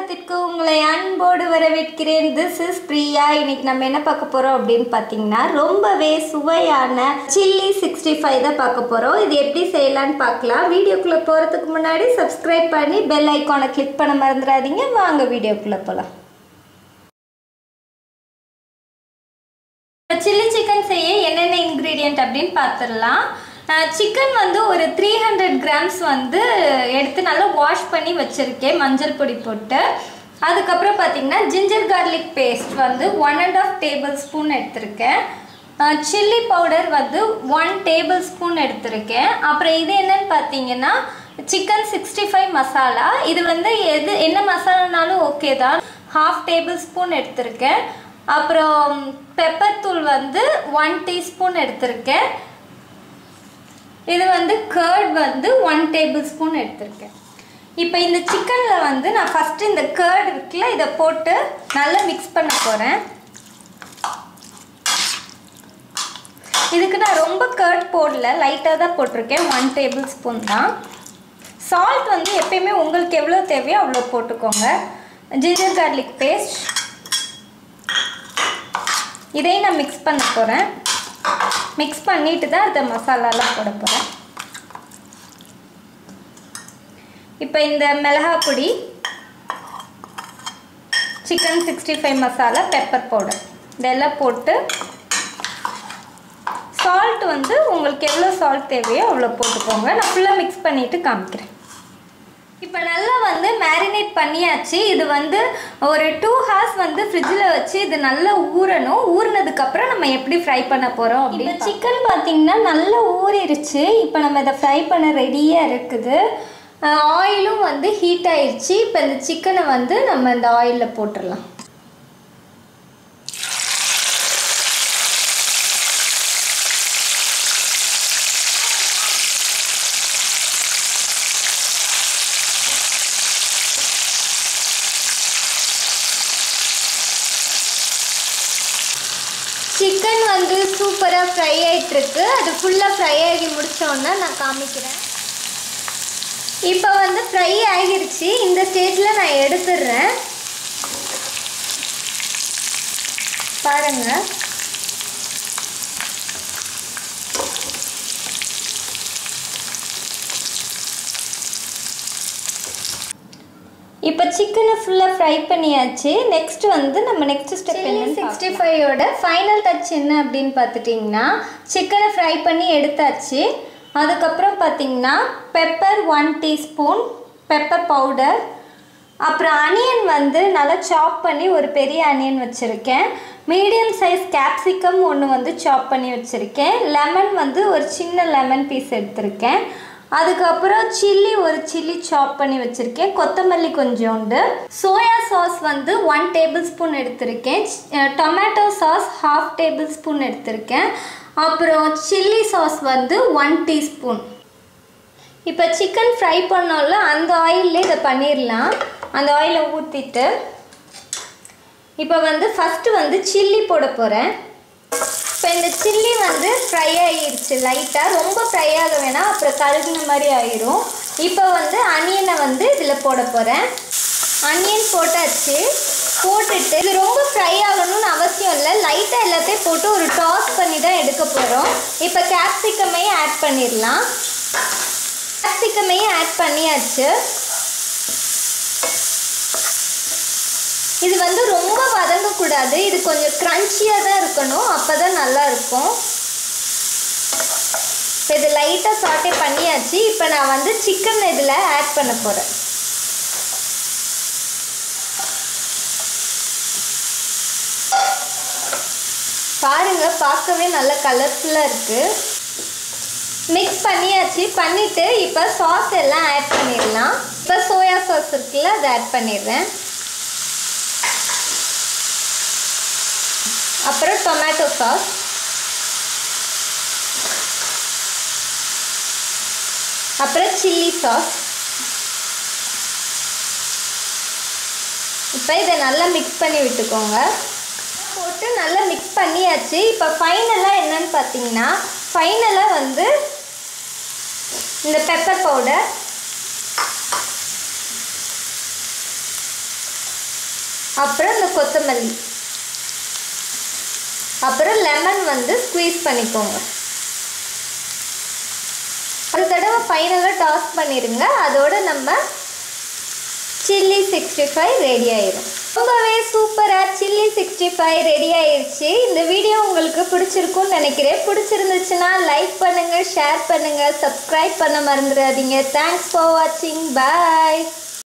உலகத்திற்கு உங்களை அன்போடு வரவேற்கிறேன் திஸ் இஸ் பிரியா இன்னைக்கு நம்ம என்ன பார்க்க போறோம் அப்படின்னு பார்த்தீங்கன்னா ரொம்பவே சுவையான சில்லி சிக்ஸ்டி ஃபைவ் தான் பார்க்க போறோம் இது எப்படி செய்யலாம்னு பார்க்கலாம் வீடியோக்குள்ள போறதுக்கு முன்னாடி சப்ஸ்கிரைப் பண்ணி பெல் ஐக்கானை கிளிக் பண்ண மறந்துடாதீங்க வாங்க வீடியோக்குள்ள போகலாம் சில்லி சிக்கன் செய்ய என்னென்ன இன்க்ரீடியன்ட் அப்படின்னு பார்த்துடலாம் சிக்கன் வந்து ஒரு த்ரீ ஹண்ட்ரட் கிராம்ஸ் வந்து எடுத்து நல்லா வாஷ் பண்ணி வச்சுருக்கேன் மஞ்சள் பொடி போட்டு அதுக்கப்புறம் பார்த்தீங்கன்னா ஜிஞ்சர் கார்லிக் பேஸ்ட் வந்து one and half tablespoon எடுத்திருக்கேன் சில்லி பவுடர் வந்து ஒன் டேபிள் ஸ்பூன் எடுத்திருக்கேன் அப்புறம் இது என்னன்னு பார்த்தீங்கன்னா சிக்கன் சிக்ஸ்டி ஃபைவ் மசாலா இது வந்து எது என்ன மசாலானாலும் ஓகே தான் ஹாஃப் டேபிள் ஸ்பூன் எடுத்திருக்கேன் அப்புறம் பெப்பர் தூள் வந்து ஒன் டீஸ்பூன் எடுத்திருக்கேன் இது வந்து கர்ட் வந்து ஒன் டேபிள் ஸ்பூன் எடுத்திருக்கேன் இப்போ இந்த சிக்கனில் வந்து நான் ஃபஸ்ட்டு இந்த கர்ட் இருக்குல்ல இதை போட்டு நல்லா மிக்ஸ் பண்ண போகிறேன் இதுக்கு நான் ரொம்ப கர்ட் போடல லைட்டாக தான் போட்டிருக்கேன் ஒன் டேபிள் ஸ்பூன் தான் சால்ட் வந்து எப்பயுமே உங்களுக்கு எவ்வளோ தேவையோ அவ்வளோ போட்டுக்கோங்க ஜிஞ்சர் கார்லிக் பேஸ்ட் இதையும் நான் மிக்ஸ் பண்ண போகிறேன் மிக்ஸ் பண்ணிட்டு தான் இந்த மசாலாலாம் போட போகிறேன் இப்போ இந்த மிளகா பொடி chicken sixty five masala pepper powder இதெல்லாம் போட்டு சால்ட் வந்து உங்களுக்கு எவ்வளோ சால்ட் தேவையோ அவ்வளோ போட்டுக்கோங்க நான் ஃபுல்லாக மிக்ஸ் பண்ணிவிட்டு காமிக்கிறேன் இப்போ நல்லா வந்து மேரினேட் பண்ணியாச்சு இது வந்து ஒரு டூ ஹார்ஸ் வந்து ஃப்ரிட்ஜில் வச்சு இது நல்லா ஊறணும் ஊறினதுக்கப்புறம் நம்ம எப்படி ஃப்ரை பண்ண போகிறோம் இப்போ சிக்கன் பார்த்தீங்கன்னா நல்லா ஊறிடுச்சு இப்போ நம்ம இதை ஃப்ரை பண்ண ரெடியாக இருக்குது ஆயிலும் வந்து ஹீட் ஆயிடுச்சு இப்போ இந்த சிக்கனை வந்து நம்ம இந்த ஆயிலில் போட்டுடலாம் சிக்கன் வந்து சூப்பராக ஃப்ரை ஆகிட்டுருக்கு அது ஃபுல்லாக ஃப்ரை ஆகி முடித்தோன்னே நான் காமிக்கிறேன் இப்போ வந்து ஃப்ரை ஆகிருச்சு இந்த ஸ்டேஜில் நான் எடுத்துடுறேன் பாருங்கள் இப்போ சிக்கனை ஃபுல்லாக ஃப்ரை பண்ணியாச்சு நெக்ஸ்ட் வந்து நம்ம நெக்ஸ்ட் ஸ்டெப் என்ன சிக்ஸ்டி ஃபைவோட ஃபைனல் டச் என்ன அப்படின்னு பார்த்துட்டிங்கன்னா சிக்கனை ஃப்ரை பண்ணி எடுத்தாச்சு அதுக்கப்புறம் பார்த்தீங்கன்னா pepper one teaspoon pepper powder அப்புறம் அனியன் வந்து நல்லா சாப் பண்ணி ஒரு பெரிய அனியன் வச்சுருக்கேன் மீடியம் சைஸ் கேப்சிகம் ஒன்று வந்து சாப் பண்ணி வச்சுருக்கேன் லெமன் வந்து ஒரு சின்ன லெமன் பீஸ் எடுத்திருக்கேன் அதுக்கப்புறம் சில்லி ஒரு சில்லி சாப் பண்ணி வச்சுருக்கேன் கொத்தமல்லி கொஞ்சோண்டு சோயா சாஸ் வந்து ஒன் டேபிள் ஸ்பூன் எடுத்திருக்கேன் tomato sauce half tablespoon எடுத்திருக்கேன் அப்புறம் சில்லி சாஸ் வந்து ஒன் டீஸ்பூன் இப்போ சிக்கன் ஃப்ரை பண்ணோம்ல அந்த ஆயிலே இதை பண்ணிடலாம் அந்த ஆயிலை ஊற்றிட்டு இப்போ வந்து ஃபஸ்ட்டு வந்து சில்லி போட போகிறேன் இப்போ இந்த சில்லி வந்து ஃப்ரை ஆகிருச்சு லைட்டாக ரொம்ப ஃப்ரை ஆக வேணாம் அப்புறம் கருகின மாதிரி ஆயிரும் இப்போ வந்து அனியனை வந்து இதில் போட போகிறேன் அனியன் போட்டாச்சு போட்டுட்டு இது ரொம்ப ஃப்ரை ஆகணும்னு அவசியம் இல்லை லைட்டாக எல்லாத்தையும் போட்டு ஒரு டாஸ் பண்ணி தான் எடுக்க போகிறோம் இப்போ கேப்சிகமையும் ஆட் பண்ணிடலாம் கேப்சிகமையும் ஆட் பண்ணியாச்சு இது வந்து ரொம்ப வதங்கக்கூடாது இது கொஞ்சம் க்ரன்ச்சியாக தான் இருக்கணும் அப்போ தான் நல்லா இருக்கும் இப்போ இது லைட்டாக சாட்டே பண்ணியாச்சு இப்போ நான் வந்து சிக்கன் இதில் ஆட் பண்ண போகிறேன் பாருங்க பார்க்கவே நல்ல கலர்ஃபுல்லாக இருக்குது மிக்ஸ் பண்ணியாச்சு பண்ணிவிட்டு இப்போ சாஸ் எல்லாம் ஆட் பண்ணிடலாம் இப்போ சோயா சாஸ் இருக்குல்ல அதை ஆட் பண்ணிடுறேன் அப்புறம் டொமேட்டோ சாஸ் அப்புறம் சில்லி சாஸ் இப்போ இதை நல்லா மிக்ஸ் பண்ணி விட்டுக்கோங்க போட்டு நல்லா மிக்ஸ் பண்ணியாச்சு இப்போ ஃபைனலாக என்னன்னு பார்த்தீங்கன்னா ஃபைனலாக வந்து இந்த பெப்பர் பவுடர் அப்புறம் இந்த கொத்தமல்லி அப்புறம் லெமன் வந்து ஸ்குவீஸ் பண்ணிக்கோங்க ஒரு தடவை ஃபைனலாக டாஸ் பண்ணிடுங்க அதோட நம்ம சில்லி சிக்ஸ்டி ஃபைவ் ரெடி ஆயிடும் ரொம்பவே சூப்பராக சில்லி சிக்ஸ்டி ஃபைவ் ரெடி ஆயிடுச்சு இந்த வீடியோ உங்களுக்கு பிடிச்சிருக்கும்னு நினைக்கிறேன் பிடிச்சிருந்துச்சுன்னா லைக் பண்ணுங்கள் ஷேர் பண்ணுங்கள் சப்ஸ்கிரைப் பண்ண மறந்துடாதீங்க தேங்க்ஸ் ஃபார் வாட்சிங் பாய்